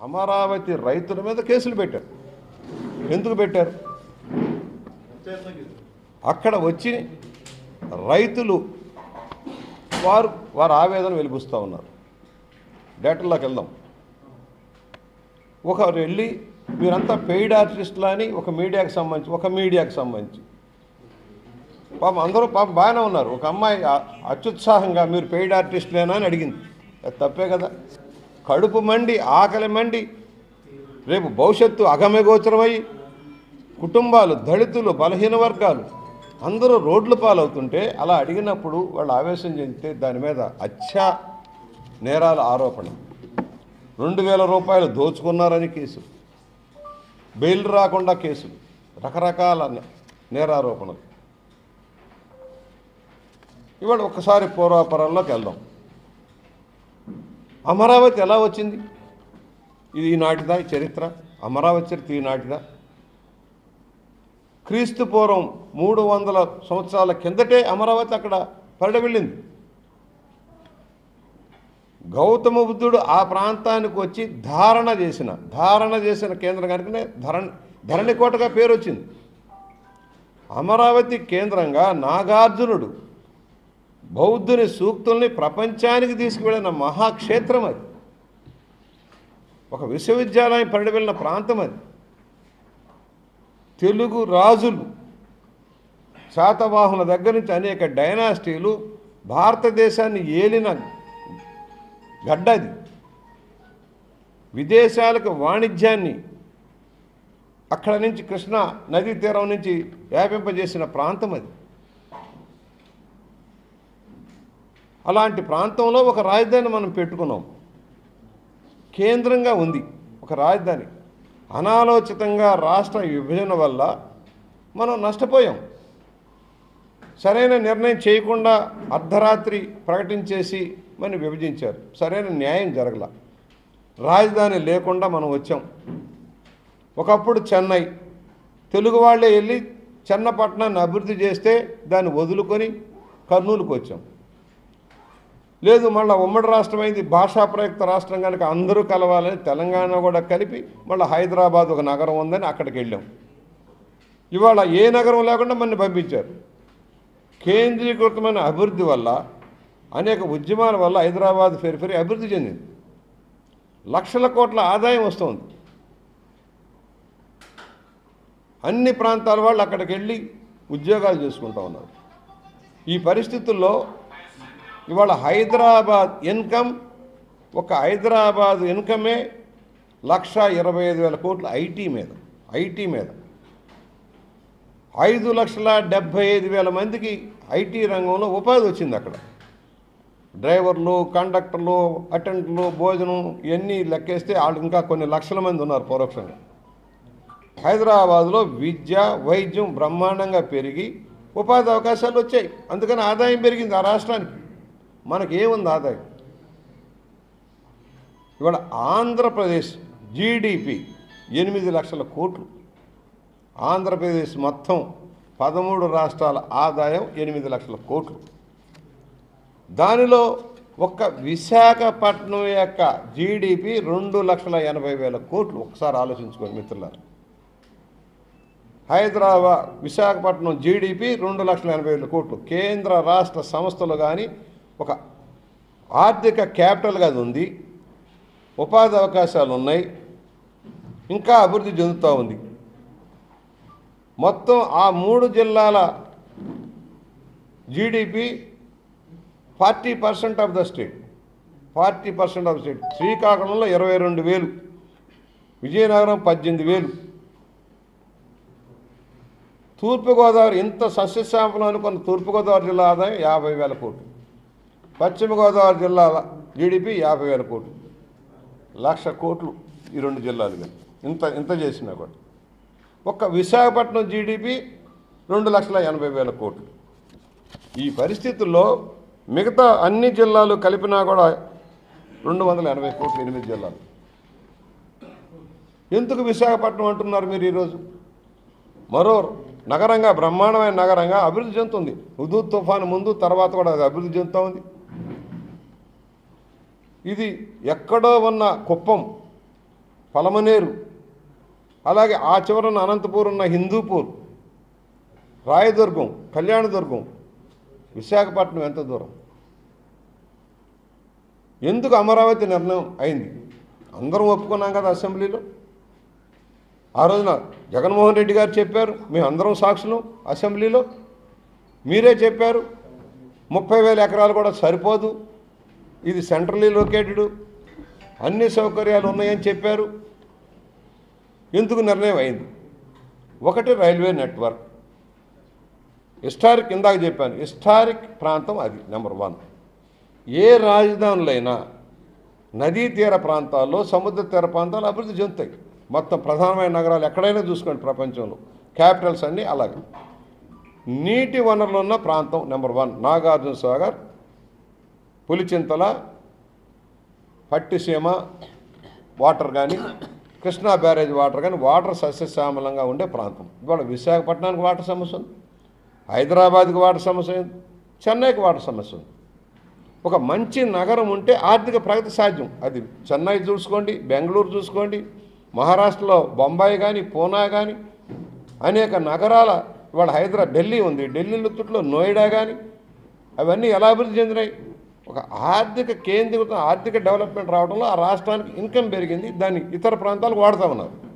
అమరావతి రైతుల మీద కేసులు పెట్టారు ఎందుకు పెట్టారు అక్కడ వచ్చి రైతులు వారు వారి ఆవేదన వెలిపిస్తూ ఉన్నారు డేటల్లోకి వెళ్దాం ఒకరు వెళ్ళి మీరంతా పెయిడ్ ఆర్టిస్టులా అని ఒక మీడియాకి సంబంధించి ఒక మీడియాకి సంబంధించి పాపం అందరూ పాపం బాగానే ఉన్నారు ఒక అమ్మాయి అ- అత్యుత్సాహంగా మీరు పెయిడ్ ఆర్టిస్టులేనా అని అడిగింది అది తప్పే కదా కడుపు మండి ఆకలి మండి రేపు భవిష్యత్తు అగమ్యగోచరమై కుటుంబాలు దళితులు బలహీన వర్గాలు అందరూ రోడ్ల పాలవుతుంటే అలా అడిగినప్పుడు వాళ్ళు ఆవేశం చెందితే దాని మీద అత్యా నేరాల ఆరోపణ రెండు వేల రూపాయలు దోచుకున్నారని కేసు బెయిల్ రాకుండా కేసులు రకరకాల నే- నేరారోపణలు ఇవాళ ఒక్కసారి పూర్వాపరంలోకి వెళ్దాం అమరావతి ఎలా వచ్చింది ఇది ఈనాటిదా ఈ చరిత్ర అమరావతి చరిత్ర ఈనాటిదా క్రీస్తు పూర్వం మూడు వందల సంవత్సరాల కిందటే అమరావతి అక్కడ పరిడవిళ్ళింది గౌతమ బుద్ధుడు ఆ ప్రాంతానికి వచ్చి ధారణ చేసిన ధారణ చేసిన కేంద్రం కనుకనే ధరణ ధరణికోటగా పేరు వచ్చింది అమరావతి కేంద్రంగా నాగార్జునుడు బౌద్ధుని సూక్తుల్ని ప్రపంచానికి తీసుకువెళ్ళిన మహాక్షేత్రం అది ఒక విశ్వవిద్యాలయం పరిడి వెళ్ళిన ప్రాంతం అది తెలుగు రాజులు శాతవాహనుల దగ్గర నుంచి అనేక డైనాసిటీలు భారతదేశాన్ని ఏలిన గడ్డ అది విదేశాలకు వాణిజ్యాన్ని అక్కడ నుంచి కృష్ణా నదీ తీరం నుంచి వ్యాపింపజేసిన ప్రాంతం అది అలాంటి ప్రాంతంలో ఒక రాజధాని మనం పెట్టుకున్నాం కేంద్రంగా ఉంది ఒక రాజధాని అనాలోచితంగా రాష్ట్ర విభజన వల్ల మనం నష్టపోయాం సరైన నిర్ణయం చేయకుండా అర్ధరాత్రి ప్రకటించేసి మనం విభజించారు సరైన న్యాయం జరగల రాజధాని లేకుండా మనం వచ్చాం ఒకప్పుడు చెన్నై తెలుగు వాళ్ళే వెళ్ళి చెన్నపట్నాన్ని అభివృద్ధి చేస్తే దాన్ని వదులుకొని కర్నూలుకు వచ్చాం లేదు మళ్ళీ ఉమ్మడి రాష్ట్రం అయింది భాషా ప్రయుక్త రాష్ట్రం కనుక అందరూ కలవాలని తెలంగాణ కూడా కలిపి మళ్ళీ హైదరాబాద్ ఒక నగరం ఉందని అక్కడికి వెళ్ళాం ఇవాళ ఏ నగరం లేకుండా మన పంపించారు కేంద్రీకృతమైన అభివృద్ధి వల్ల అనేక ఉద్యమాల వల్ల హైదరాబాద్ ఫెరిఫెరి అభివృద్ధి చెందింది లక్షల కోట్ల ఆదాయం వస్తుంది అన్ని ప్రాంతాల వాళ్ళు అక్కడికి వెళ్ళి ఉద్యోగాలు చేసుకుంటూ ఉన్నారు ఈ పరిస్థితుల్లో ఇవాళ హైదరాబాద్ ఇన్కమ్ ఒక హైదరాబాద్ ఇన్కమే లక్ష ఇరవై ఐదు వేల కోట్లు ఐటీ మీద ఐటీ మీద ఐదు లక్షల డెబ్భై ఐదు వేల మందికి ఐటీ రంగంలో ఉపాధి వచ్చింది అక్కడ డ్రైవర్లు కండక్టర్లు అటెండర్లు భోజనం ఇవన్నీ లెక్కేస్తే వాళ్ళు ఇంకా కొన్ని లక్షల మంది ఉన్నారు పరోక్షంగా హైదరాబాద్లో విద్య వైద్యం బ్రహ్మాండంగా పెరిగి ఉపాధి అవకాశాలు వచ్చాయి అందుకని ఆదాయం పెరిగింది ఆ రాష్ట్రానికి మనకి ఏముంది ఆదాయం ఇవాళ ఆంధ్రప్రదేశ్ జీడిపి ఎనిమిది లక్షల కోట్లు ఆంధ్రప్రదేశ్ మొత్తం పదమూడు రాష్ట్రాల ఆదాయం ఎనిమిది లక్షల కోట్లు దానిలో ఒక్క విశాఖపట్నం యొక్క జీడిపి రెండు లక్షల ఎనభై వేల కోట్లు ఒకసారి ఆలోచించుకోండి మిత్రులారు హైదరాబాద్ విశాఖపట్నం జీడిపి రెండు లక్షల ఎనభై వేల కోట్లు కేంద్ర రాష్ట్ర సంస్థలు కానీ ఒక ఆర్థిక క్యాపిటల్గా అది ఉంది ఉపాధి అవకాశాలు ఉన్నాయి ఇంకా అభివృద్ధి చెందుతూ ఉంది మొత్తం ఆ మూడు జిల్లాల GDP forty percent of the state forty percent of state శ్రీకాకుళంలో ఇరవై రెండు వేలు విజయనగరం పద్దెనిమిది వేలు తూర్పుగోదావరి ఇంత సస్యశ్యామలం అనుకున్న తూర్పుగోదావరి జిల్లా ఆదాయం యాభై వేల కోట్లు పశ్చిమ గోదావరి జిల్లాల జీడిపి యాభై వేల కోట్లు లక్ష కోట్లు ఈ రెండు జిల్లాలుగా ఇంత ఇంత చేసినా కూడా ఒక్క విశాఖపట్నం జీడిపి రెండు లక్షల ఎనభై వేల కోట్లు ఈ పరిస్థితుల్లో మిగతా అన్ని జిల్లాలు కలిపినా కూడా రెండు వందల ఎనభై కోట్లు ఎనిమిది జిల్లాలు ఎందుకు విశాఖపట్నం అంటున్నారు మీరు ఈరోజు మరో నగరంగా బ్రహ్మాండమైన నగరంగా అభివృద్ధి చెందుతుంది హుదూ తుఫాను ముందు తర్వాత కూడా అది అభివృద్ధి చెందుతూ ఉంది ఇది ఎక్కడో ఉన్న కుప్పం పలమనేరు అలాగే ఆ చివరన అనంతపూర్ ఉన్న హిందూపూర్ రాయదుర్గం కళ్యాణదుర్గం విశాఖపట్నం ఎంత దూరం ఎందుకు అమరావతి నిర్ణయం అయింది అందరం ఒప్పుకున్నాం కదా అసెంబ్లీలో ఆ రోజున జగన్మోహన్ రెడ్డి గారు చెప్పారు మేము అందరం సాక్షులు అసెంబ్లీలో మీరే చెప్పారు ముప్పై వేల ఎకరాలు కూడా సరిపోదు ఇది సెంట్రలీ లొకేటెడ్ అన్ని సౌకర్యాలు ఉన్నాయని చెప్పారు ఎందుకు నిర్ణయం అయింది ఒకటి రైల్వే నెట్వర్క్ హిస్టారిక్ ఇందాక చెప్పాను హిస్టారిక్ ప్రాంతం అది నెంబర్ వన్ ఏ రాజధానులైనా నదీ తీర ప్రాంతాల్లో సముద్ర తీర ప్రాంతాలు అభివృద్ధి చెందుతాయి మొత్తం ప్రధానమైన నగరాలు ఎక్కడైనా చూసుకోండి ప్రపంచంలో క్యాపిటల్స్ అన్నీ అలాగే నీటి వనరులు ఉన్న ప్రాంతం number one Nagarjuna Sagar Pulichintala Pattiseema water కానీ కృష్ణా బ్యారేజ్ వాటర్ కానీ వాటర్ సస్యశ్యామలంగా ఉండే ప్రాంతం ఇవాళ విశాఖపట్నానికి వాటర్ సమస్య ఉంది హైదరాబాద్కి వాటర్ సమస్య ఉంది చెన్నైకి వాటర్ సమస్య ఉంది ఒక మంచి నగరం ఉంటే ఆర్థిక ప్రగతి సాధ్యం అది చెన్నై చూసుకోండి బెంగళూరు చూసుకోండి మహారాష్ట్రలో బొంబాయి కానీ పూనా కానీ అనేక నగరాల ఇవాళ హైదరాబాద్ ఢిల్లీ ఉంది ఢిల్లీ లుత్తుట్లో నోయిడా కానీ అవన్నీ ఎలా అభివృద్ధి చెందినాయి ఒక ఆర్థిక కేంద్రీకృత ఆర్థిక డెవలప్మెంట్ రావడంలో ఆ రాష్ట్రానికి ఇన్కమ్ పెరిగింది దాన్ని ఇతర ప్రాంతాలకు వాడుతూ ఉన్నారు